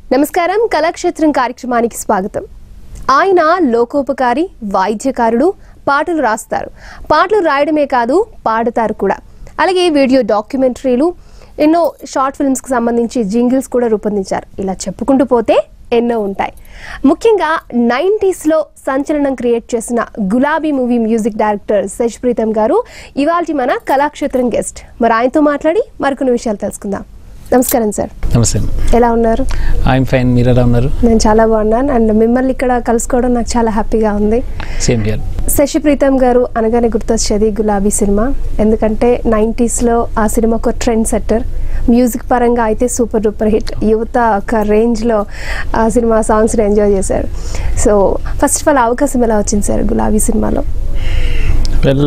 నమస్కారం కళాక్షేత్రం కార్యక్రమానికి స్వాగతం ఆయన లోకోపకారి వాయిద్యకారుడు పాటలు రాస్తారు పాటలు రాయడమే కాదు పాడతారు కూడా అలాగే వీడియో డాక్యుమెంటరీలు ఎన్నో షార్ట్ ఫిల్మ్స్కి సంబంధించి జింగిల్స్ కూడా రూపొందించారు ఇలా చెప్పుకుంటూ పోతే ఎన్నో ఉంటాయి ముఖ్యంగా నైంటీస్లో సంచలనం క్రియేట్ చేసిన Gulabi movie music director Shashi Preetam గారు ఇవాళ మన కళాక్షేత్రం గెస్ట్ మరి ఆయనతో మాట్లాడి మరికొన్ని విషయాలు తెలుసుకుందాం నమస్కారం సార్ నమస్తే ఎలా ఉన్నారు ఐఎమ్ ఫైన్ మీరు ఎలా ఉన్నారు నేను చాలా బాగున్నాను అండ్ మిమ్మల్ని ఇక్కడ కలుసుకోవడం నాకు చాలా హ్యాపీగా ఉంది సేమ్ హియర్ శశి ప్రీతం గారు అనగానే గుర్తొచ్చేది గులాబీ సినిమా ఎందుకంటే నైంటీస్లో ఆ సినిమా ఒక ట్రెండ్ సెట్టర్ మ్యూజిక్ పరంగా అయితే సూపర్ డూపర్ హిట్ యువత ఒక రేంజ్లో ఆ సినిమా సాంగ్స్ని ఎంజాయ్ చేశారు సో ఫస్ట్ ఆఫ్ ఆల్ అవకాశం ఎలా వచ్చింది సార్ గులాబీ సినిమాలో వెల్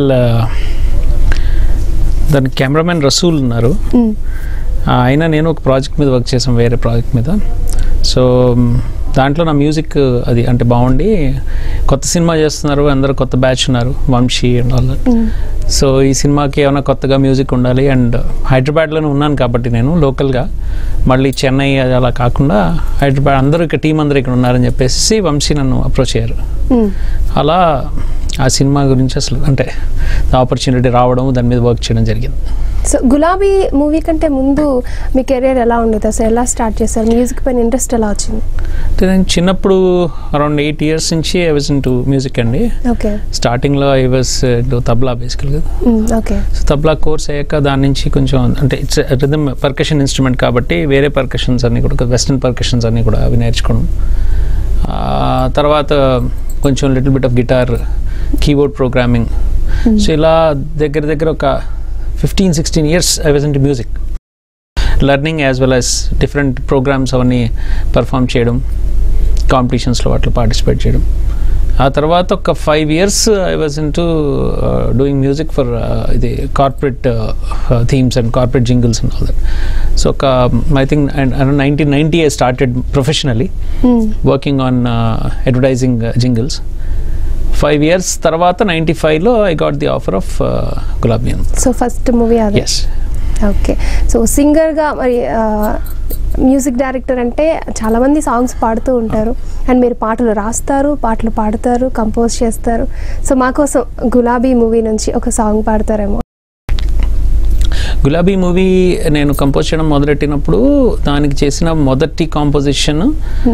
దాని కెమెరామెన్ రసూల్ ఉన్నారు ఆ, ఆయన నేను ఒక ప్రాజెక్ట్ మీద వర్క్ చేసాం వేరే ప్రాజెక్ట్ మీద సో మ్, దాంట్లో నా మ్యూజిక్ అది అంటే బాగుండి కొత్త సినిమా చేస్తున్నారు అందరు కొత్త బ్యాచ్ ఉన్నారు Vamsi and all that so ఈ సినిమాకి ఏమైనా కొత్తగా మ్యూజిక్ ఉండాలి అండ్ హైదరాబాద్లోనే ఉన్నాను కాబట్టి నేను లోకల్గా మళ్ళీ చెన్నై అది అలా కాకుండా హైదరాబాద్ అందరూ ఇక్కడ టీం అందరూ ఇక్కడ ఉన్నారని చెప్పేసి వంశీ నన్ను అప్రోచ్ అయ్యారు అలా ఆ సినిమా గురించి అసలు అంటే ఆపర్చునిటీ రావడం దాని మీద వర్క్ చేయడం జరిగింది సో గులాబీ మూవీ కంటే ముందు మీ కెరియర్ ఎలా ఉండేది అసలు ఎలా స్టార్ట్ చేశారు మ్యూజిక్ పైన ఇంట్రెస్ట్ ఎలా వచ్చింది అంటే నేను చిన్నప్పుడు అరౌండ్ ఎయిట్ ఇయర్స్ నుంచి I was in to music అండి ఓకే స్టార్టింగ్లో ఐ వాజ్ టు తబ్లా బేసికల్గా ఓకే సో తబ్లా కోర్స్ అయ్యాక దాని నుంచి కొంచెం అంటే ఇట్స్ రిథమ్ పర్కషన్ ఇన్స్ట్రుమెంట్ కాబట్టి వేరే పర్కషన్స్ అన్నీ కూడా వెస్ట్రన్ పర్కషన్స్ అన్నీ కూడా అవి నేర్చుకోవడం ఆ తర్వాత కొంచెం little bit of guitar keyboard programming so ఇలా దగ్గర దగ్గర ఒక fifteen sixteen years I was in music learning as well as different programs అవన్నీ పర్ఫామ్ చేయడం కాంపిటీషన్స్లో వాటిలో పార్టిసిపేట్ చేయడం ఆ తర్వాత ఒక five years I was in to doing music for ఇది corporate themes and corporate jingles and all that so ఒక I think and nineteen ninety I started professionally working on advertising jingles five years తర్వాత ninety ఫైవ్లో I got the offer of గులాబియన్ so first movie అది yes okay so సింగర్గా మరి music director అంటే చాలామంది songs పాడుతూ ఉంటారు అండ్ మీరు పాటలు రాస్తారు పాటలు పాడతారు కంపోజ్ చేస్తారు సో మా కోసం గులాబీ మూవీ నుంచి ఒక సాంగ్ పాడతారేమో గులాబీ మూవీ నేను కంపోజ్ చేయడం మొదలెట్టినప్పుడు దానికి చేసిన మొదటి కాంపోజిషన్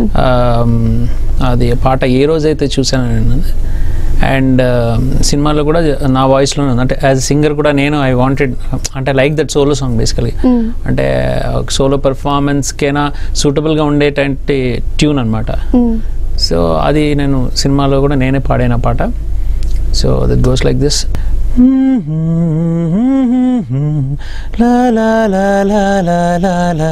అది పాట ఏ రోజైతే చూసాను నేను అండ్ సినిమాలో కూడా నా వాయిస్లో ఉంది అంటే యాజ్ సింగర్ కూడా నేను ఐ వాంటెడ్ అంటే like that solo song basically అంటే సోలో పర్ఫార్మెన్స్కైనా సూటబుల్గా ఉండేటువంటి ట్యూన్ అనమాట సో అది నేను సినిమాలో కూడా నేనే పాడిన పాట so that goes like this la la la la la la la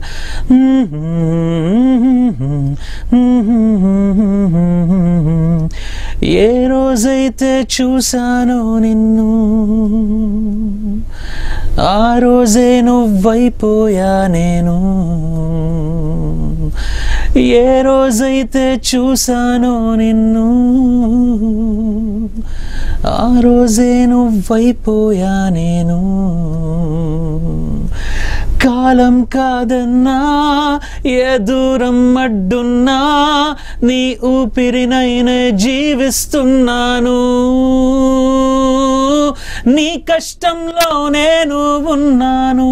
ఏ రోజైతే చూశానో నిన్ను ఆ రోజే నువ్వైపోయా నేను ఏ రోజైతే చూశానో నిన్ను ఆ రోజే నువ్వైపోయా నేను కాలం కాదన్నా ఏ దూరం అడ్డున్నా నీ ఊపిరినైనా జీవిస్తున్నాను నీ కష్టంలో నేను ఉన్నాను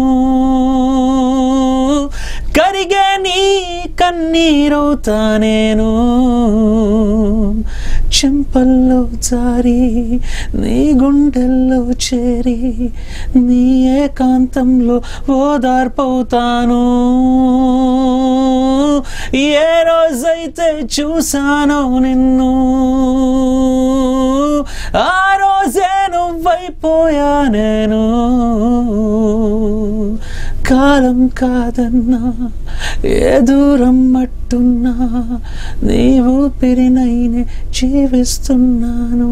కరిగే నీ కన్నీరవుతా నేను చెంపల్లో జారి నీ గుండెల్లో చేరి నీ ఏకాంతంలో ఓదార్పవుతాను ఏ రోజైతే చూశానో నిన్ను ఆ రోజే నువ్వైపోయా నేను కాలం కాదన్నా ఏ దూరం మట్టున్నా నీవు పెరినైనే జీవిస్తున్నాను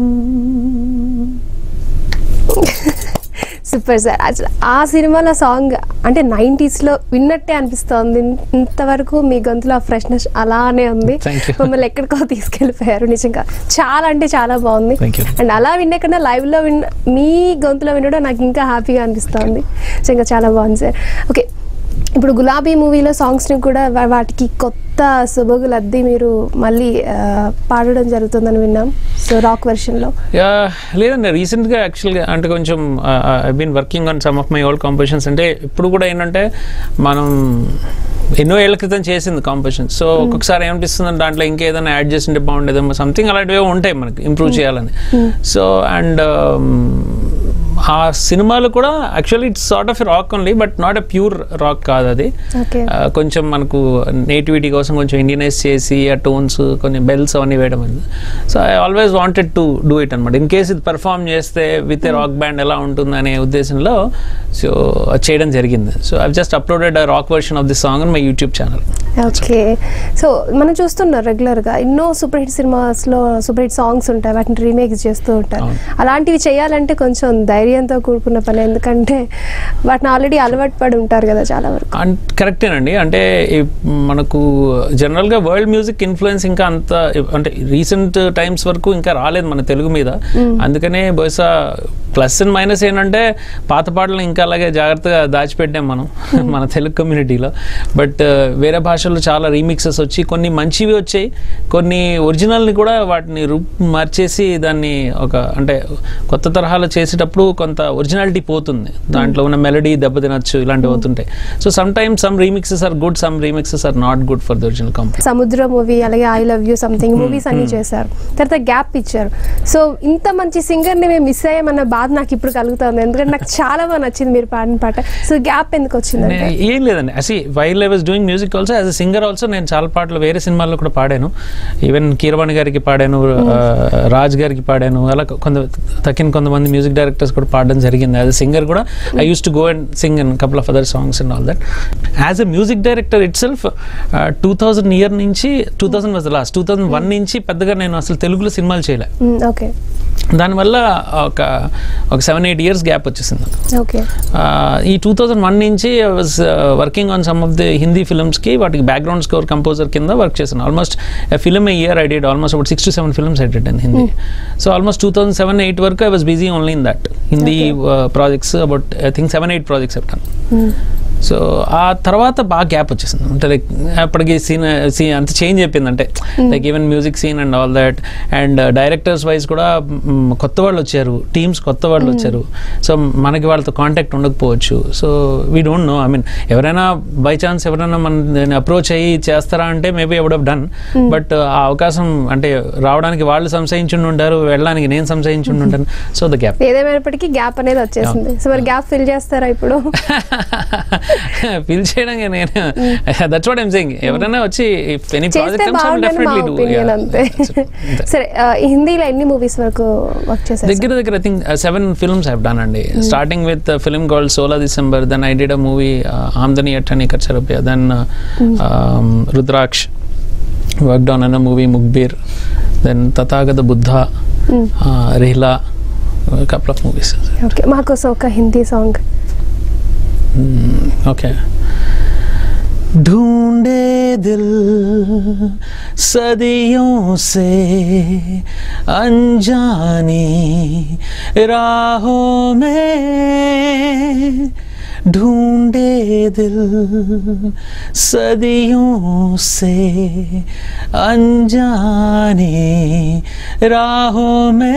సూపర్ సార్ అసలు ఆ సినిమాలో సాంగ్ అంటే నైంటీస్లో విన్నట్టే అనిపిస్తోంది ఇంతవరకు మీ గొంతులో ఆ ఫ్రెష్నెస్ అలానే ఉంది Thank you. మమ్మల్ని ఎక్కడికో తీసుకెళ్ళిపోయారు నిజంగా చాలా అంటే చాలా బాగుంది Thank you. అండ్ అలా వినే కన్నా లైవ్లో విన్న మీ గొంతులో వినడం నాకు ఇంకా హ్యాపీగా అనిపిస్తోంది నిజంగా చాలా బాగుంది సార్ ఓకే ఇప్పుడు గులాబీ మూవీలో సాంగ్స్ని కూడా వా- వాటికి కొత్త సుబగులు అద్ది మీరు మళ్ళీ ఆ, పాడడం జరుగుతుందని విన్నాం సో రాక్ వెర్షన్లో యా, లేదండి రీసెంట్గా యాక్చువల్గా అంటే కొంచెం I been working on some of my old compositions అంటే ఇప్పుడు కూడా ఏంటంటే మనం ఎన్నో ఏళ్ల క్రితం చేసింది కాంపోజిషన్ సో ఒక్కొక్కసారి ఏమనిపిస్తుంది దాంట్లో ఇంకేదైనా యాడ్ చేసింటే బాగుండేదేమో సంథింగ్ అలాంటివి ఉంటాయి మనకి ఇంప్రూవ్ చేయాలని సో అండ్ ఆ సినిమాలు కూడా actually it's sort of rock only but not a pure rock కాదు అది ఓకే ఆ, కొంచెం మనకు నేటివిటీ కోసం కొంచెం ఇండియనైజ్ చేసి ఆ టోన్స్ కొన్ని బెల్స్ అవన్నీ వేయడం అయింది so I always wanted to do it అనమాట ఇన్ కేస్ ఇది పర్ఫామ్ చేస్తే విత్ ఏ రాక్ బ్యాండ్ ఎలా ఉంటుంది అనే ఉద్దేశంలో సో అది చేయడం జరిగింది so I just uploaded rock version of the song my YouTube channel okay so మనం చూస్తున్నాం రెగ్యులర్గా ఎన్నో సూపర్ హిట్ సినిమాస్లో సూపర్ హిట్ సాంగ్స్ ఉంటాయి వాటిని రీమేక్స్ చేస్తూ ఉంటారు అవును. అలాంటివి చేయాలంటే కొంచెం ధైర్యంతో కూడుకున్న పని ఎందుకంటే వాటిని ఆల్రెడీ అలవాటు పడి ఉంటారు కదా చాలా వరకు అన్ కరెక్టేనండి అంటే ఈ మనకు జనరల్గా వరల్డ్ మ్యూజిక్ ఇన్ఫ్లుయెన్స్ ఇంకా అంత అంటే రీసెంట్ టైమ్స్ వరకు ఇంకా రాలేదు మన తెలుగు మీద అందుకనే బహుశా ప్లస్ అండ్ మైనస్ ఏంటంటే పాత పాటలు ఇంకా అలాగే జాగ్రత్తగా దాచిపెట్టాం మనం మన తెలుగు కమ్యూనిటీలో బట్ వేరే భాషల్లో చాలా రీమిక్సెస్ వచ్చి కొన్ని మంచివి వచ్చాయి కొన్ని ఒరిజినల్ని కూడా వాటిని రూప్ మార్చేసి దాన్ని ఒక అంటే కొత్త తరహాలో చేసేటప్పుడు కొంత ఒరిజినాలిటీ పోతుంది దాంట్లో ఉన్న మెలడీ దెబ్బతినచ్చు ఇలాంటివి అవుతుంటాయి so some time some remixes are good some remixes are not good for the original company Samudra movie అలాగే I love you something movies అన్ని చేశారు తర్వాత గ్యాప్ ఇచ్చారు సో ఇంత మంచి సింగర్ని మేము మిస్ అయ్యామన్న బాధ నాకు ఇప్పుడు కలుగుతుంది ఎందుకంటే నాకు చాలా బాగా నచ్చింది మీరు పాడిన పాట సో గ్యాప్ ఎందుకు వచ్చిందంటే నే- ఏం లేదండి అసి while I was doing music also as a singer also నేను చాలా పాటలు వేరే సినిమాల్లో కూడా పాడాను ఈవెన్ కీరవాణి గారికి పాడాను ఆ, రాజ్ గారికి పాడాను అలా కొంత తక్కిన కొంతమంది మ్యూజిక్ డైరెక్టర్స్ కూడా పాడడం జరిగింది యాజ్ అ సింగర్ కూడా I use to go and sing and couple of other songs and all that as a music director itself two thousand year నుంచి two thousand was last two thousand one నుంచి పెద్దగా నేను అసలు తెలుగులో సినిమాలు చేయలే okay దానివల్ల ఒక ఒక సెవెన్ ఎయిట్ ఇయర్స్ గ్యాప్ వచ్చేసింది ఓకే ఆ, ఈ టూ థౌజండ్ వన్ నుంచి I was working on some of the Hindi ఫిల్మ్స్కి వాటికి బ్యాక్గ్రౌండ్ స్కోర్ కంపోజర్ కింద వర్క్ చేశాను almost film a year I did almost about six to seven films I did in Hindi so almost two thousand seven eight వరకు I was busy only in that Hindi projects about I think seven eight projects చెప్తాను so ఆ తర్వాత బాగా gap వచ్చేసింది అంటే like అప్పటికి scene scene అంత change అయిపోయింది అంటే like even music scene and all that and directors wise కూడా మ్, కొత్త వాళ్ళు వచ్చారు టీమ్స్ కొత్త వాళ్ళు వచ్చారు సో మనకి వాళ్ళతో కాంటాక్ట్ ఉండకపోవచ్చు so we don't know I mean ఎవరైనా బై ఛాన్స్ ఎవరైనా మన అప్రోచ్ అయ్యి చేస్తారా అంటే మేబీ ఎవడ్ డన్ బట్ ఆ అవకాశం అంటే రావడానికి వాళ్ళు సంశయించుండి ఉంటారు వెళ్ళడానికి నేను సంశయించుండి ఉంటాను సో ద గ్యాప్ ఏదేమైనప్పటికీ గ్యాప్ అనేది వచ్చేసింది సో మరి గ్యాప్ ఫిల్ చేస్తారా ఇప్పుడు ఫీల్ చేయడం నేను దట్స్ వాట్ ఐమ్ సేయింగ్ ఎవరైనా వచ్చి ఎనీ చేస్తే ప్రాజెక్ట్ బాగుంటుంది మా ఒపీనియన్ అంతే సరే ఆ, హిందీలో ఎన్ని మూవీస్ వరకు వర్క్ చేశారు దగ్గర దగ్గర I think seven films have done అండి starting with film called Sola December then I did a movie Aamdani Atthanni Kharcha Rupaiya then Rudraksh work on an movie Mukhbir then Tathagata Buddha Rihla couple of movies okay మాకోసం ఒక హిందీ సాంగ్ ओके ढूंढे दिल सदियों से अनजानी राहों में ढूंढे दिल सदियों से अनजानी राहों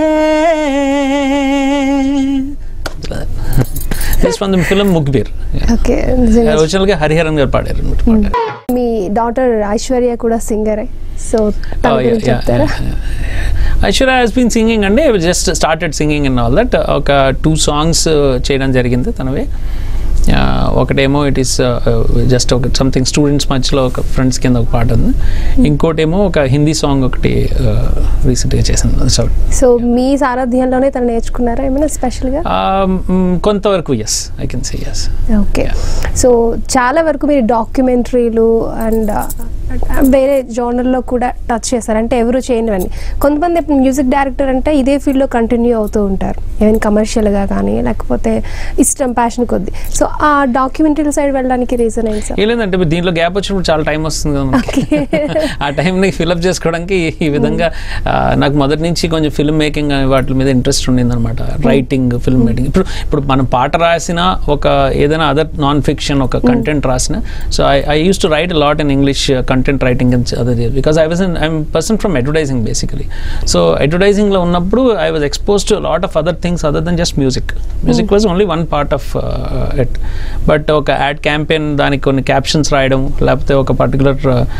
में this from the film Mukhbiir okay నిజంగా ఒరిజినల్గా హరిహరన్ గారు పాడారు అన్నమాట పాట మీ డాటర్ ఐశ్వర్య కూడా సింగరే సో తన Oh, yeah, గురించి yeah, చెప్తారా yeah, yeah. Aishwarya has been singing అండి just started singing and all that ఒక టూ సాంగ్స్ చేయడం జరిగింది తనవి Uh, ఒకటేమో ఇట్ ఈస్ జస్ట్ ఒక సంథింగ్ స్టూడెంట్స్ మధ్యలో ఒక ఫ్రెండ్స్ కింద ఒక పాట ఉంది ఇంకోటేమో ఒక హిందీ సాంగ్ ఒకటి రీసెంట్గా చేసింది సో సో మీ సారథ్యంలోనే తను నేర్చుకున్నారా ఏమైనా స్పెషల్గా కొంతవరకు yes I can see yes okay so చాలా వరకు మీరు డాక్యుమెంటరీలు అండ్ వేరే జోనర్లో కూడా టచ్ చేస్తారు అంటే ఎవరు చేయనివన్నీ కొంతమంది ఇప్పుడు మ్యూజిక్ డైరెక్టర్ అంటే ఇదే ఫీల్డ్లో కంటిన్యూ అవుతూ ఉంటారు ఈవెన్ కమర్షియల్గా కానీ లేకపోతే ఇష్టం ప్యాషన్ కొద్ది సో ఆ డాక్యుమెంటరీ సైడ్ వెళ్ళడానికి రీజన్ ఏంటి సార్ ఏం లేదంటే ఇప్పుడు దీంట్లో గ్యాప్ వచ్చినప్పుడు చాలా టైం వస్తుంది కదా మనకి ఆ టైంని ఫిల్అప్ చేసుకోవడానికి ఈ విధంగా ఆ, నాకు మొదటి నుంచి కొంచెం ఫిల్మ్ మేకింగ్ వాటి మీద ఇంట్రెస్ట్ ఉండింది అనమాట రైటింగ్ ఫిల్మ్ మేకింగ్ ఇప్పుడు ఇప్పుడు మనం పాట రాసిన ఒక ఏదైనా అదర్ నాన్ ఫిక్షన్ ఒక కంటెంట్ రాసిన so I I use to write lot in English content writing other because I was I'm person from advertising basically so అడ్వర్టైజింగ్లో ఉన్నప్పుడు I was expose to lot of other things other than just music music was only one part of it but ఒక ad campaign దానికి కొన్ని captions రాయడం లేకపోతే ఒక particular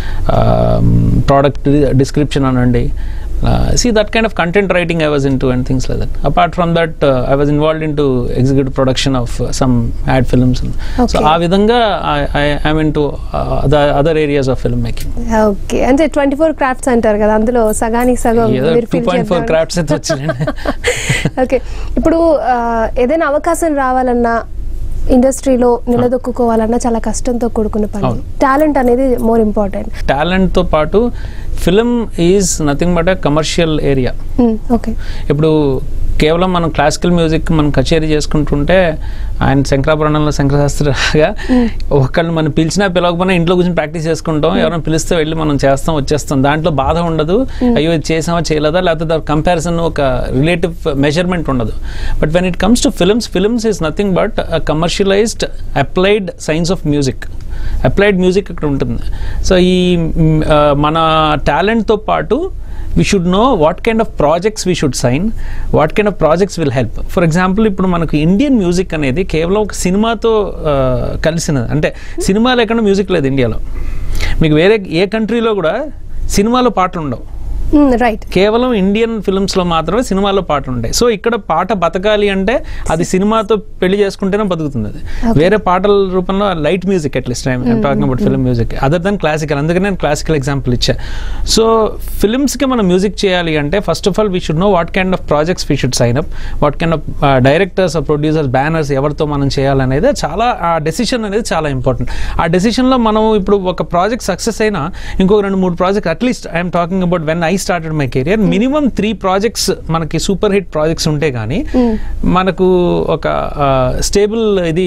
product description అనండి see that kind of content writing I was in to and things like that apart from that I was involve in to executive production of some ad films so Okay. ఆ విధంగా I'm in to other areas of film making okay అంటే twenty four crafts అంటారు కదా అందులో సగానికి సగం ఏదో మీరు టూ feel పాయింట్ ఫోర్ చేద్దామని. క్రాఫ్ట్స్ అయితే వచ్చినాయి ఓకే ఇప్పుడు ఆ, ఏదైనా అవకాశం రావాలన్నా ఇండస్ట్రీలో నిలదొక్కుకోవాలన్నా చాలా కష్టంతో కూడుకున్న పని అవును. టాలెంట్ అనేది మోర్ ఇంపార్టెంట్ టాలెంట్తో పాటు film is nothing but a commercial area okay ఇప్పుడు కేవలం మనం క్లాసికల్ మ్యూజిక్ మనం కచేరీ చేసుకుంటుంటే ఆయన శంకరాభరణంలో శంకరశాస్త్రిగా ఒకళ్ళు మనం పిలిచినా పిలవకపోయినా ఇంట్లో కూర్చొని ప్రాక్టీస్ చేసుకుంటాం ఎవరైనా పిలిస్తే వెళ్ళి మనం చేస్తాం వచ్చేస్తాం దాంట్లో బాధ ఉండదు అయ్యో ఇది చేసామా చేయలేదా లేకపోతే దాని కంపారిజన్ ఒక రిలేటివ్ మెజర్మెంట్ ఉండదు but when it comes to films films is nothing but commercialized applied science of music applied music ఇక్కడ ఉంటుంది సో ఈ మ్, ఆ, మన టాలెంట్తో పాటు we should know what kind of projects we should sign what kind of projects will help for example ఇప్పుడు మనకు ఇండియన్ మ్యూజిక్ అనేది కేవలం ఒక సినిమాతో ఆ, కలిసినది అంటే సినిమా లేకుండా మ్యూజిక్ లేదు ఇండియాలో మీకు వేరే ఏ కంట్రీలో కూడా సినిమాలో పాటలు ఉండవు రైట్ కేవలం ఇండియన్ ఫిల్మ్స్లో మాత్రమే సినిమాలో పాటలు ఉంటాయి సో ఇక్కడ పాట బతకాలి అంటే అది సినిమాతో పెళ్లి చేసుకుంటేనే బతుకుతుంది అది వేరే పాటల రూపంలో light music at least I'm talking about film music other than classical అందుకని నేను క్లాసికల్ ఎగ్జాంపుల్ ఇచ్చా సో ఫిల్మ్స్కి మనం మ్యూజిక్ చేయాలి అంటే first of all we should know what kind of projects we should sign up what kind of directors producers banners ఎవరితో మనం చేయాలనేది చాలా ఆ డెసిషన్ అనేది చాలా ఇంపార్టెంట్ ఆ డెసిషన్లో మనం ఇప్పుడు ఒక ప్రాజెక్ట్ సక్సెస్ అయినా ఇంకో రెండు మూడు project at least I'm talking about when I started my career minimum three projects మనకి సూపర్ హిట్ ప్రాజెక్ట్స్ ఉంటే కానీ మనకు ఒక స్టేబుల్ ఇది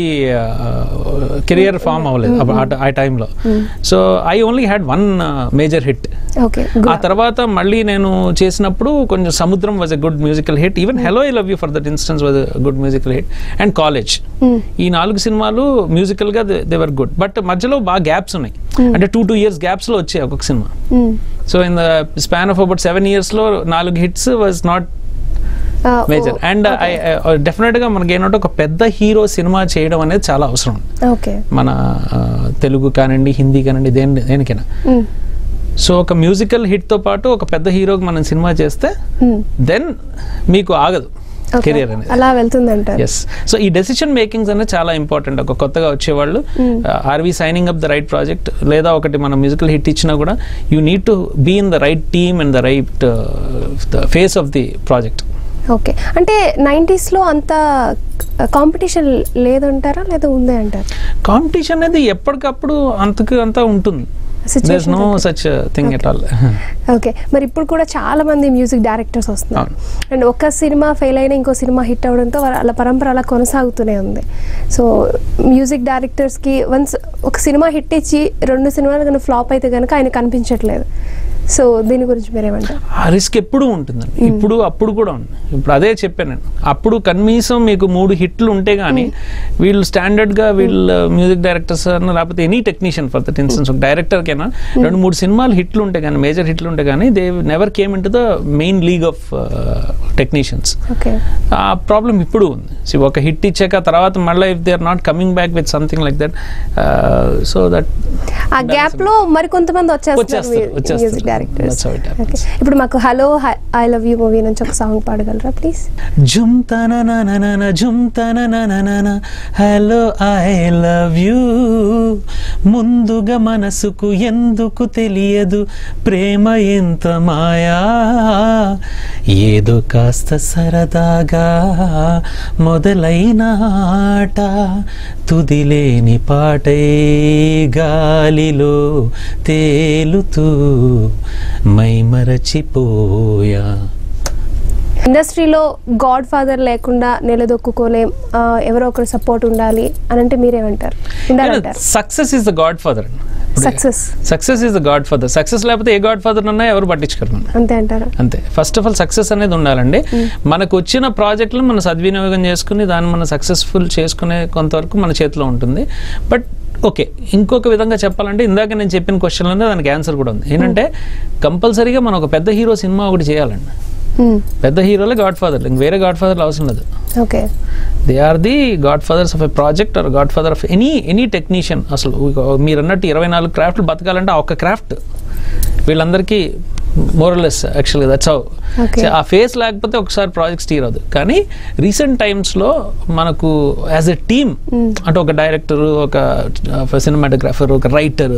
కెరియర్ ఫామ్ అవ్వలేదు అప్పుడు ఆ- ఆ టైంలో so I only had one major hit okay ఆ తర్వాత మళ్ళీ నేను చేసినప్పుడు కొంచెం Samudram was a good musical hit even hello I love you for that instance was good musical hit and college ఈ నాలుగు సినిమాలు మ్యూజికల్ గా దే వర్ గుడ్ బట్ మధ్యలో బాగా గ్యాప్స్ ఉన్నాయి అంటే టూ టూ ఇయర్స్ గ్యాప్స్ లో వచ్చాయి ఒక్కొక్క సినిమా so in the span of about seven years లో నాలుగు hits was not major and I definite గా మనకి ఏంటంటే ఒక పెద్ద హీరో సినిమా చేయడం అనేది చాలా అవసరం ఓకే మన ఆ, తెలుగు కానివ్వండి హిందీ కానివ్వండి దేని దేనికైనా సో ఒక మ్యూజికల్ హిట్తో పాటు ఒక పెద్ద హీరోకి మనం సినిమా చేస్తే దెన్ మీకు ఆగదు కెరియర్ అనేది అలా వెళ్తుందంటారు ఎస్ సో ఈ డెసిషన్ మేకింగ్స్ అనేది చాలా ఇంపార్టెంట్ ఒక కొత్తగా వచ్చేవాళ్ళు are we signing up the right project లేదా ఒకటి మనం మ్యూజికల్ హిట్ ఇచ్చినా కూడా you need to be in the right team and the right the face of the project okay అంటే 90s లో అంత కాంపిటీషన్ లేదంటారా లేదా ఉంది అంటారా కాంపిటీషన్ అనేది ఎప్పటికప్పుడు అంతకు అంతా ఉంటుంది Situation no such thing at all okay మరి ఇప్పుడు కూడా చాలా మంది మ్యూజిక్ డైరెక్టర్స్ వస్తున్నారు అవును. అండ్ ఒక సినిమా ఫెయిల్ అయినా ఇంకో సినిమా హిట్ అవడంతో వాళ్ళ వాళ్ళ పరంపర అలా కొనసాగుతూనే ఉంది సో మ్యూజిక్ డైరెక్టర్స్కి వన్స్ ఒక సినిమా హిట్ ఇచ్చి రెండు సినిమాలు కనుక ఫ్లాప్ అయితే కనుక ఆయన కనిపించట్లేదు సో దీని గురించి మీరేమంటారు ఆ రిస్క్ ఎప్పుడూ ఉంటుందండి ఇప్పుడు అప్పుడు కూడా ఉంది ఇప్పుడు అదే చెప్పాను నేను అప్పుడు కనీసం మీకు మూడు హిట్లు ఉంటే గానీ వీళ్ళు స్టాండర్డ్ గా వీళ్ళు మ్యూజిక్ డైరెక్టర్స్ అన్న లేకపోతే any technician for that instance ఒక డైరెక్టర్ కైనా రెండు మూడు సినిమాలు హిట్లు ఉంటే కానీ మేజర్ హిట్లు ఉంటే కానీ they never came into the main league of technicians okay ఆ ప్రాబ్లం ఇప్పుడు ఉంది సో ఒక హిట్ ఇచ్చాక తర్వాత మళ్ళీ if they are not coming back with something like that so that ఆ గ్యాప్ లో మరి కొంతమంది వచ్చేస్తారు వచ్చేస్తారు వచ్చేస్తారు characters That's how it happens. Okay ఇప్పుడు మాకు hello I love you movie నుంచి ఒక సాంగ్ పాడగలరా ప్లీజ్ జుమ్ తన జుమ్ తన హలో ఐ లవ్ యూ ముందుగా మనసుకు ఎందుకు తెలియదు ప్రేమ ఎంత మాయా ఏదో కాస్త సరదాగా మొదలైన ఆట తుదిలేని పాటై గాలిలో తేలుతూ మై మరచిపోయా ఇండస్ట్రీలో గాడ్ ఫాదర్ లేకుండా నిలదొక్కుకోలేం ఆ, ఎవరో ఒకరు సపోర్ట్ ఉండాలి అని అంటే మీరేమంటారు ఉండాలంటారు success is the godfather success success is the godfather success లేకపోతే ఏ గాడ్ ఫాదర్ ఉన్నా ఎవరు పట్టించుకోరు మనం అంతే అంటారా అంతే ఫస్ట్ ఆఫ్ ఆల్ సక్సెస్ అనేది ఉండాలండి మనకు వచ్చిన ప్రాజెక్టులు మనం సద్వినియోగం చేసుకుని దాన్ని మనం సక్సెస్ఫుల్ చేసుకునే కొంతవరకు మన చేతిలో ఉంటుంది బట్ ఓకే ఇంకొక విధంగా చెప్పాలంటే ఇందాక నేను చెప్పిన క్వశ్చన్లోనే దానికి ఆన్సర్ కూడా ఉంది ఏంటంటే కంపల్సరీగా మనం ఒక పెద్ద హీరో సినిమా ఒకటి చేయాలండి పెద్ద హీరోలే గాడ్ ఫాదర్ ఇంక వేరే గాడ్ ఫాదర్లు అవసరం లేదు okay they are the godfathers of a project or godfather of any any technician అసలు మీరు అన్నట్టు ఇరవై నాలుగు క్రాఫ్ట్లు బతకాలంటే ఆ ఒక్క క్రాఫ్ట్ వీళ్ళందరికీ మోరలెస్ యాక్చువల్గా దట్స్ హౌ Okay. ఆ ఫేస్ లేకపోతే ఒకసారి ప్రాజెక్ట్ స్టీర్ అవుతుంది కానీ రీసెంట్ టైమ్స్లో మనకు యాజ్ ఎ టీమ్ అంటే ఒక డైరెక్టర్ ఒక సినిమాటోగ్రాఫర్ ఒక రైటర్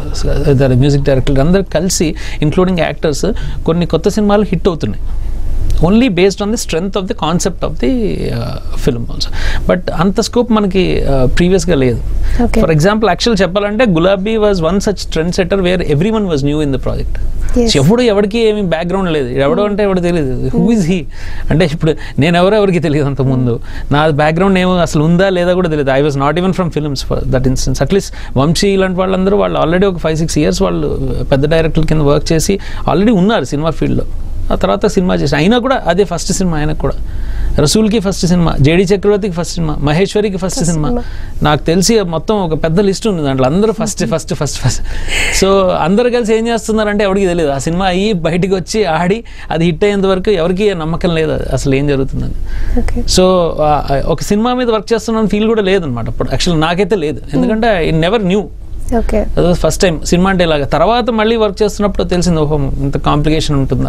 మ్యూజిక్ డైరెక్టర్ అందరు కలిసి ఇంక్లూడింగ్ యాక్టర్స్ కొన్ని కొత్త సినిమాలు హిట్ అవుతున్నాయి only based on the strength of the concept of the film also but అంత స్కోప్ మనకి ప్రీవియస్గా లేదు Okay. ఫర్ ఎగ్జాంపుల్ యాక్చువల్ చెప్పాలంటే Gulabi was one such trend setter where every one was new in the project Yes. ఎవడు ఎవరికి ఏమి background లేదు ఎవడు అంటే ఎవడు తెలియదు హూ ఇస్ హీ అంటే ఇప్పుడు నేను ఎవరో ఎవరికి తెలియదు అంత ముందు నా బ్యాక్గ్రౌండ్ ఏమో అసలు ఉందా లేదా కూడా తెలియదు I was not even from films for that instance at least Vamsi ఇలాంటి వాళ్ళందరూ వాళ్ళు ఆల్రెడీ ఒక ఫైవ్ సిక్స్ ఇయర్స్ వాళ్ళు పెద్ద డైరెక్టర్ కింద వర్క్ చేసి ఆల్రెడీ ఉన్నారు సినిమా ఫీల్డ్లో ఆ తర్వాత సినిమా చేసి అయినా కూడా అదే ఫస్ట్ సినిమా ఆయనకు కూడా రసూల్కి ఫస్ట్ సినిమా జేడి చక్రవర్తికి first cinema మహేశ్వరికి first First cinema cinema. నాకు తెలిసి మొత్తం ఒక పెద్ద లిస్ట్ ఉంది దాంట్లో అందరూ first first first first so అందరు కలిసి ఏం చేస్తున్నారంటే ఎవరికి తెలియదు ఆ సినిమా అయ్యి బయటికి వచ్చి ఆడి అది హిట్ అయ్యేంత వరకు ఎవరికి నమ్మకం లేదు అసలు ఏం జరుగుతుందని ఓకే సో ఆ, ఒక సినిమా మీద వర్క్ చేస్తున్నాను ఫీల్ కూడా లేదనమాట అప్పుడు యాక్చువల్ నాకైతే లేదు ఎందుకంటే ఐ నెవర్ న్యూ ఓకే అది ఫస్ట్ టైం సినిమా అంటే ఇలాగా తర్వాత మళ్ళీ వర్క్ చేస్తున్నప్పుడు తెలిసింది ఓహో ఇంత కాంప్లికేషన్ ఉంటుందా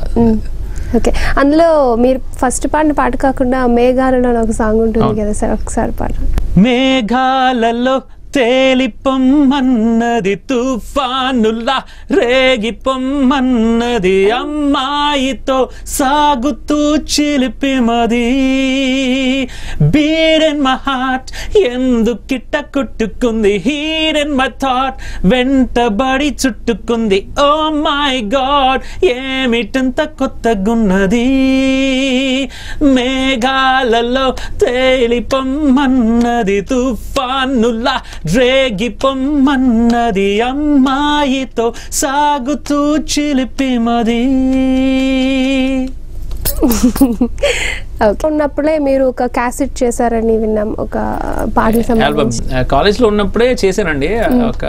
ఓకే అందులో మీరు ఫస్ట్ పాడిన పాట కాకుండా మేఘాలలో ఒక సాంగ్ ఉంటుంది అవును. కదా సార్ ఒకసారి పాట మేఘాలలో తేలిపొమ్మన్నది తుఫానుల్లా రేగిపొమ్మన్నది అమ్మాయితో సాగుతూ చిలిపిమది బీడెన్ మై హార్ట్ ఎందుకిట్ట కొట్టుకుంది హీరెన్ మై థాట్ వెంటబడి చుట్టుకుంది ఓ మై గాడ్ ఏమిటంత కొత్తగున్నది మేఘాలలో తేలిపొమ్మన్నది తుఫానులా రేగిపొమ్మన్నది అమ్మాయితో సాగుతూ చిలిపిమది ఓకే ఉన్నప్పుడే మీరు ఒక క్యాసెట్ చేశారని విన్నాం ఒక పాటలు ఆల్బమ్ సంబంధించి కాలేజ్లో ఉన్నప్పుడే చేశానండి ఒక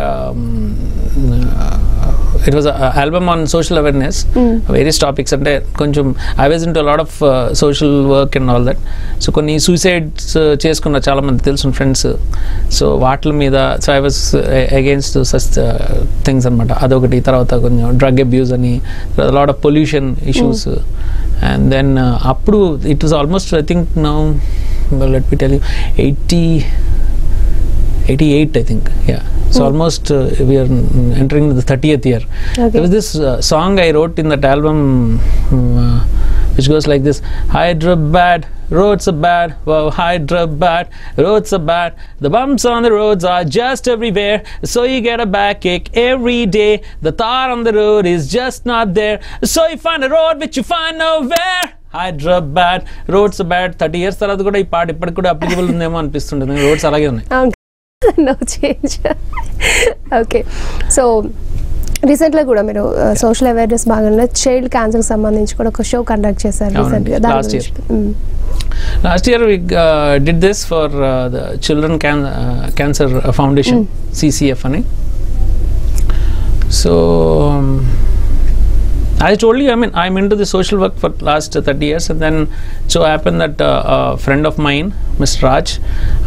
it was album on social awareness various topics అంటే కొంచెం I was in into lot of social work and all that so కొన్ని సూసైడ్స్ చేసుకున్న చాలా మంది తెలుసు ఫ్రెండ్స్ సో వాటి మీద so I was against such things అనమాట అదొకటి తర్వాత కొంచెం డ్రగ్ అబ్యూస్ అని lot of pollution issues and then అప్పుడు it was almost I think now let me tell you eighty 88 i think yeah so almost uh, we are entering the 30th year Okay. there was this uh, song i wrote in that album um, uh, which goes like this hyderabad roads are bad wow hyderabad roads are bad the bumps on the roads are just everywhere so you get a backache every day the tar on the road is just not there so you find a road which you find nowhere Hyderabad roads bad thirty years తర్వాత కూడా ఈ పాట ఇప్పటికి కూడా applicable ఉందేమో అనిపిస్తుంటుంది roads అలాగే ఉన్నాయి నో చేంజ్ ఓకే సో రీసెంట్గా కూడా మీరు సోషల్ అవేర్నెస్ భాగంగా చైల్డ్ క్యాన్సర్ సంబంధించి కూడా ఒక షో కండక్ట్ చేశారు అవునండి, రీసెంట్గా దాని last year. గురించి hmm. Last year we uh, did this for uh, the Children Can- uh, Cancer Foundation, CCF అని so I told you, I mean, I'm into the social work for last 30 years, and then so happened that uh, a friend of mine, Mr. Raj,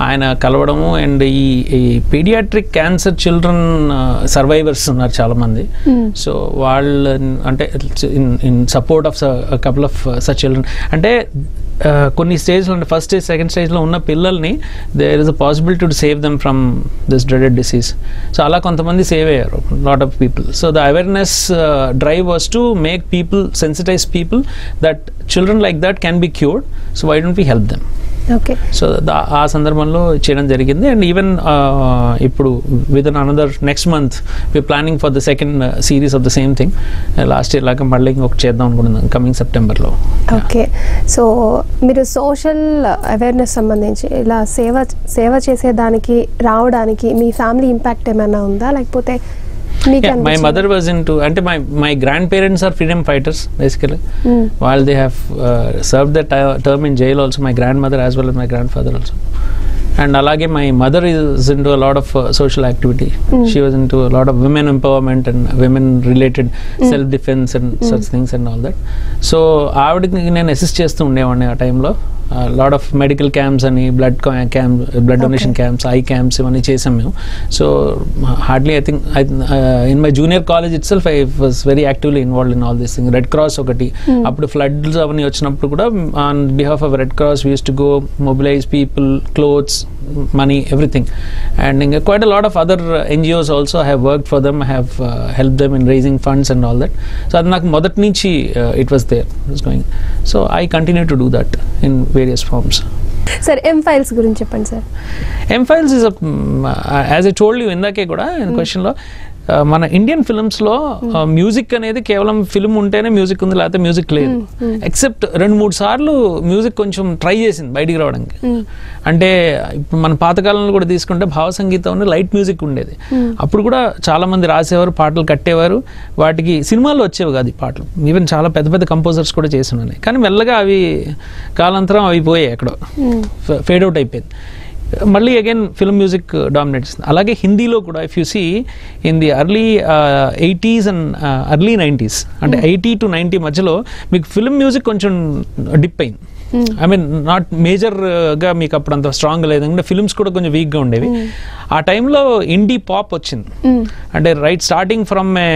ఆయన కలవడము and ఈ ఈ paediatric cancer children survivors ఉన్నారు చాలామంది so వాళ్ళ అంటే in in support of couple of such children అంటే uh, కొన్ని స్టేజ్లో అంటే ఫస్ట్ స్టేజ్ సెకండ్ స్టేజ్లో ఉన్న పిల్లల్ని there is a possibility to save them from this dreaded disease so అలా కొంతమంది సేవ్ అయ్యారు lot of people so the awareness drive was to make people sensitize people that children like that can be cured so why don't we help them okay so దా- ఆ సందర్భంలో చేయడం జరిగింది and even ఇప్పుడు with in another next month we planning for the second series of the same thing last year లాగా మళ్ళీ ఇంకొకటి చేద్దాం అనుకుంటున్నాం కమింగ్ సెప్టెంబర్లో ఓకే సో మీరు సోషల్ అవేర్నెస్ సంబంధించి ఇలా సేవ సేవ చేసేదానికి రావడానికి మీ ఫ్యామిలీ ఇంపాక్ట్ ఏమైనా ఉందా లేకపోతే మీకు మై అనిపించిందా? మదర్ వాజ్ ఇన్ టు అంటే my my grandparents are freedom fighters basically Mm. while they have uh, served the ti- term in jail also my grandmother as well as my grandfather also and alage my mother is into a lot of uh, social activity Mm. she was into a lot of women empowerment and women related self defense and such things and all that so ఆవిడకి నేను assist చేస్తూ ఉండేవాడిని ఆ టైంలో lot of medical camps అని blood camp blood donation camps I camps ఇవన్నీ చేసాం మేము so hardly I think in my junior college itself I was very actively involve in all this thing Red Cross ఒకటి అప్పుడు floods అవన్నీ వచ్చినప్పుడు కూడా on behalf of Red Cross use to go mobilize people clothes money everything and ఇంకా quite a lot of other NGOs also I have work for them I have help them in raising funds and all that so అది నాకు మొదటి నుంచి it was there it's going so I continue to do that in various forms sir M Files గురించి చెప్పండి sir M Files is as a told you ఇందాకే కూడా క్వశ్చన్లో మన ఇండియన్ ఫిల్మ్స్లో మ్యూజిక్ అనేది కేవలం ఫిల్మ్ ఉంటేనే మ్యూజిక్ ఉంది లేకపోతే మ్యూజిక్ లేదు ఎక్సెప్ట్ రెండు మూడు సార్లు మ్యూజిక్ కొంచెం ట్రై చేసింది బయటికి రావడానికి అంటే ఇప్పుడు మన పాతకాలంలో కూడా తీసుకుంటే భావ సంగీతం లైట్ మ్యూజిక్ ఉండేది అప్పుడు కూడా చాలా మంది రాసేవారు పాటలు కట్టేవారు వాటికి సినిమాల్లో వచ్చేవి కాదు ఈ పాటలు ఈవెన్ చాలా పెద్ద పెద్ద కంపోజర్స్ కూడా చేసి ఉన్నాయి కానీ మెల్లగా అవి కాలాంతరం అవి పోయాయి ఎక్కడో ఫేడ్ అవుట్ అయిపోయింది మళ్ళీ అగైన్ ఫిల్మ్ మ్యూజిక్ డామినేట్ చేస్తుంది అలాగే హిందీలో కూడా if you see in the early eighties and early nineties అంటే ఎయిటీ టు నైంటీ మధ్యలో మీకు ఫిల్మ్ మ్యూజిక్ కొంచెం డిప్ అయింది ఐ మీన్ నాట్ మేజర్గా మీకు అప్పుడు అంత స్ట్రాంగ్ లేదు ఎందుకంటే ఫిల్మ్స్ కూడా కొంచెం వీక్గా ఉండేవి ఆ టైంలో ఇండీ పాప్ వచ్చింది అంటే right starting from a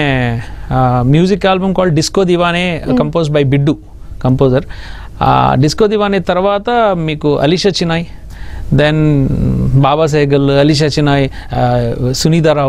music album call disco Deewane compose by Biddu composer disco Deewane తర్వాత మీకు Alisha Chinai then Baba Sehgal Alisha Chinai Suneeta Rao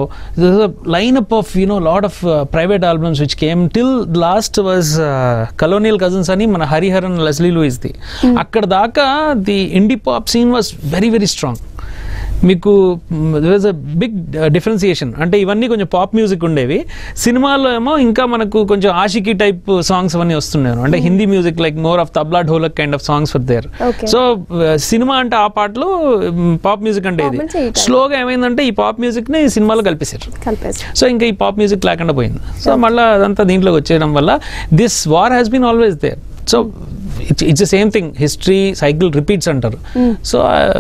line up of you know lot of private albums which came till last was Colonial Cousins అని మన హరిహరన్ లస్లీ లూయిస్ది అక్కడ దాకా the indie pop scene was very very strong మీకు was a big differentiation అంటే ఇవన్నీ కొంచెం పాప్ మ్యూజిక్ ఉండేవి సినిమాలో ఏమో ఇంకా మనకు కొంచెం ఆషికి టైప్ సాంగ్స్ అవన్నీ వస్తున్నాయి అంటే Hindi music like more of tabla dholak kind of songs for there Okay. So cinema అంటే ఆ పాటలు పాప్ మ్యూజిక్ అంటే ఇది Pop నుంచి ఈ type. స్లోగా ఏమైందంటే ఈ పాప్ మ్యూజిక్ ని సినిమాలో కలిపేశారు కలిపేసి సో ఇంకా ఈ పాప్ మ్యూజిక్ లేకుండా పోయింది సో మళ్ళీ అదంతా దీంట్లోకి వచ్చేయడం వల్ల this war has been always there so it's it's the same thing history cycle repeats అంటారు so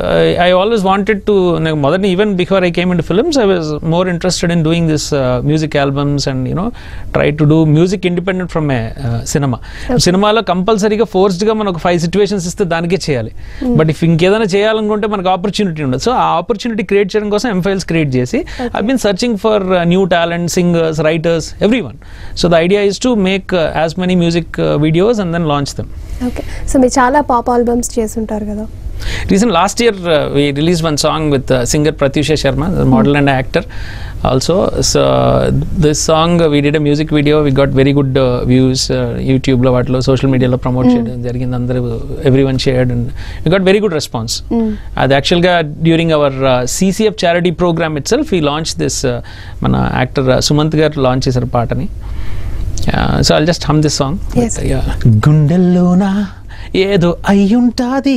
I always wanted to నాకు మొదటి even before I came in films I was more interested in doing this music albums and you know try to do music independent from a cinema సినిమాలో కంపల్సరీగా ఫోర్స్డ్గా మనం ఒక five situations ఇస్తే దానికే చేయాలి but if ఇంకేదైనా చేయాలనుకుంటే మనకు ఆపర్చునిటీ ఉండదు సో ఆ ఆపర్చునిటీ క్రియేట్ చేయడం కోసం ఎంఫైల్స్ క్రియేట్ చేసి I been searching for new talent singers writers every one so the idea is to make as many music videos and then launch them okay so మీరు చాలా pop albums చేసుంటారు కదా Recent last year, uh, we released one song with uh, singer Pratyusha Sharma, the model and actor. Also, so this song uh, we did a music video. We got very good uh, views. Uh, YouTube లో వాటిలో social మీడియాలో promote చేయడం జరిగింది అందరూ every one shared and we got very good response. అది యాక్చువల్గా during our CCF charity program itself ఈ launch this మన యాక్టర్ సుమంత్ గారు లాంచ్ చేశారు పాటని so I'll just hum this song Yes. గుండెల్లోనా ఏదో అయ్యుంటాది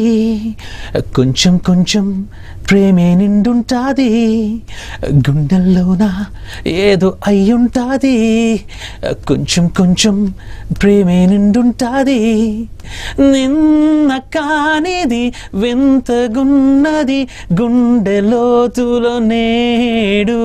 కొంచెం కొంచెం ప్రేమే నిండుంటాది గుండెల్లోన ఏదో అయ్యుంటాది కొంచెం కొంచెం ప్రేమే నిండుంటాది నిన్న కానిది వింతగున్నది గుండె లోతులో నేడు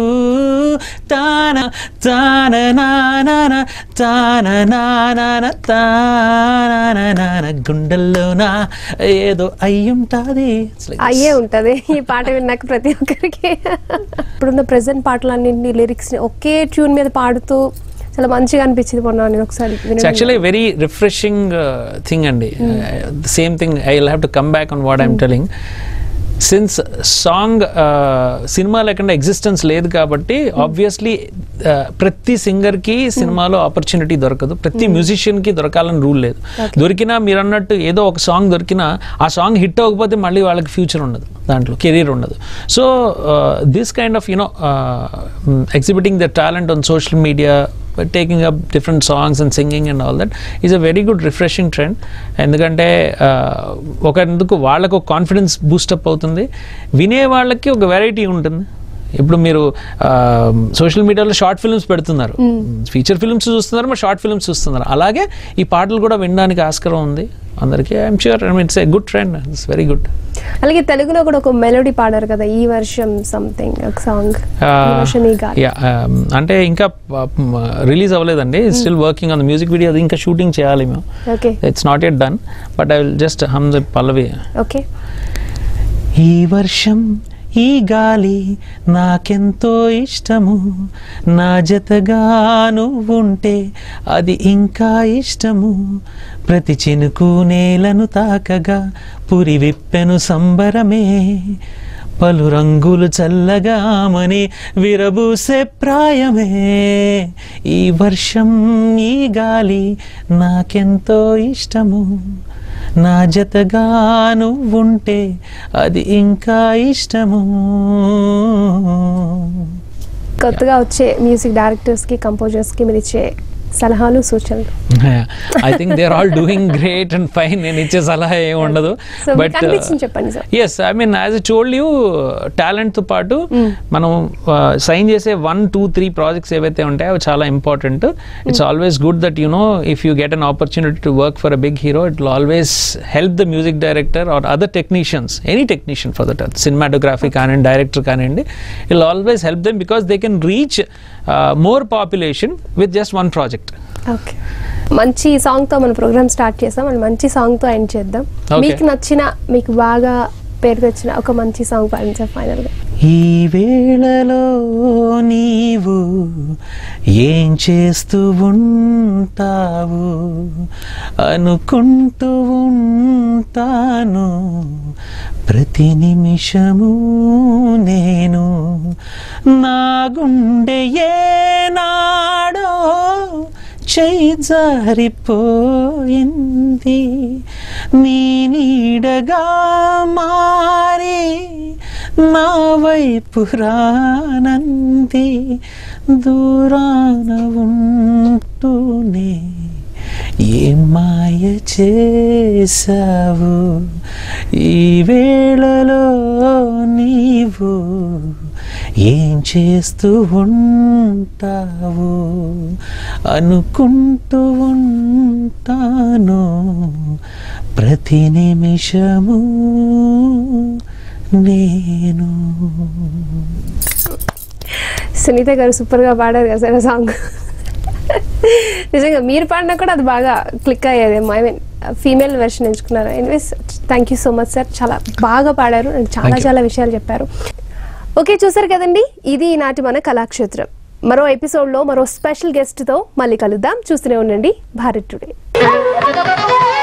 తాన తాన నాన తాన నాన తాన నాన గుండె గుండెల్లోనా ఏదో అయ్యుంటాది It's like this. అయ్యే ఉంటది ఈ పాట విన్నాక ప్రతి ఒక్కరికి ఇప్పుడున్న ప్రెసెంట్ పాటలన్నింటినీ లిరిక్స్ ని ఒకే ట్యూన్ మీద పాడుతూ చాలా మంచిగా అనిపించింది మొన్న నేను ఒకసారి వినడం. It's actually very refreshing thing అండి same thing I will have to come back on what I'm telling since song cinema లేకుండా ఎగ్జిస్టెన్స్ లేదు కాబట్టి ఆబ్వియస్లీ ప్రతి సింగర్కి సినిమాలో ఆపర్చునిటీ దొరకదు ప్రతి మ్యూజిషియన్కి దొరకాలని రూల్ లేదు దొరికినా మీరు అన్నట్టు ఏదో ఒక సాంగ్ దొరికినా ఆ సాంగ్ హిట్ అవ్వకపోతే మళ్ళీ వాళ్ళకి ఫ్యూచర్ ఉండదు దాంట్లో కెరీర్ ఉండదు so this kind of you know exhibiting the talent on social media taking up different songs and singing and all that is a very good refreshing trend ఎందుకంటే ఒక ఎందుకు వాళ్ళకు కాన్ఫిడెన్స్ బూస్టప్ అవుతుంది వినే వాళ్ళకి ఒక వెరైటీ ఉంటుంది ఇప్పుడు మీరు సోషల్ మీడియాలో షార్ట్ ఫిల్మ్స్ పెడుతున్నారు ఫీచర్ ఫిల్మ్స్ చూస్తున్నారు మరి షార్ట్ ఫిల్మ్స్ చూస్తున్నారు అలాగే ఈ పాటలు కూడా వినడానికి ఆస్కారం ఉంది అందరికీ I'm sure I mean it's a good trend it's very good అలాగే తెలుగులో కూడా ఒక మెలోడీ పాడారు కదా ఈ వర్షం సంథింగ్ ఒక సాంగ్ ఈ వర్షం ఈ గాలి యా అంటే ఇంకా రిలీజ్ అవ్వలేదండి still working on the music video అది ఇంకా షూటింగ్ చేయాలి మేము okay it's not at done but I will just hum the పల్లవి ఓకే ఈ వర్షం ఈ గాలి నాకెంతో ఇష్టము నా జతగా నువ్వుంటే అది ఇంకా ఇష్టము ప్రతి చినుకు నేలను తాకగా పురి విప్పెను సంబరమే పలు రంగులు చల్లగామని విరబూసే ప్రాయమే ఈ వర్షం ఈ గాలి నాకెంతో ఇష్టము నా జతగా నువ్వుంటే అది ఇంకా ఇష్టము కొత్తగా వచ్చే మ్యూజిక్ డైరెక్టర్స్ కి కంపోజర్స్ కి మీరు ఇచ్చే సలహాలు సూచనలు I think they are all doing great and fine నేను ఇచ్చే సలహా ఏమి ఉండదు సో మీకు బట్ అనిపించింది చెప్పండి sir yes I mean as told you టాలెంట్తో పాటు మనం సైన్ చేసే వన్ టూ త్రీ ప్రాజెక్ట్స్ ఏవైతే ఉంటాయో అవి చాలా important it's always good that you know if you get an opportunity to work for a big hero it will always help the music director or other technicians any technician for that cinematography కానివ్వండి director కానివ్వండి it always help them because they can reach more population with just one project okay మంచి song తో మన programme start చేస్తాం మనం మంచి song తో end చేద్దాం Okay. మీకు నచ్చిన మీకు బాగా పేరు తెచ్చిన ఒక మంచి సాంగ్ పాడింది సార్ ఫైనల్ గా ఈ వేళలో నీవు ఏం చేస్తూ ఉంటావు అనుకుంటూ ఉంటాను ప్రతి నిమిషము నేను నా గుండె ఏనాడో చేయి జారిపోయింది నీ నీడగా మారి నా వైపు రానంది దూరాన ఉంటూనే ఏ మాయ చేసావు ఈ వేళలో నీవు ఏం చేస్తూ ఉంటావు అనుకుంటూ ఉంటాను ప్రతి నిమిషము నేను సునీత గారు సూపర్ గా పాడారు కదా సార్ సాంగ్ నిజంగా మీరు పాడినా కూడా అది బాగా క్లిక్ అయ్యేదేమో ఐ మీన్ ఫీమేల్ వెర్షన్ ఎంచుకున్నారు anyways thank you so much sir చాలా బాగా పాడారు and చాలా Thank you. చాలా విషయాలు చెప్పారు ఓకే చూసారు కదండి ఇది ఈనాటి మన కళాక్షేత్రం మరో ఎపిసోడ్లో మరో స్పెషల్ గెస్ట్తో మళ్ళీ కలుద్దాం చూస్తూనే ఉండండి భారత్ టుడే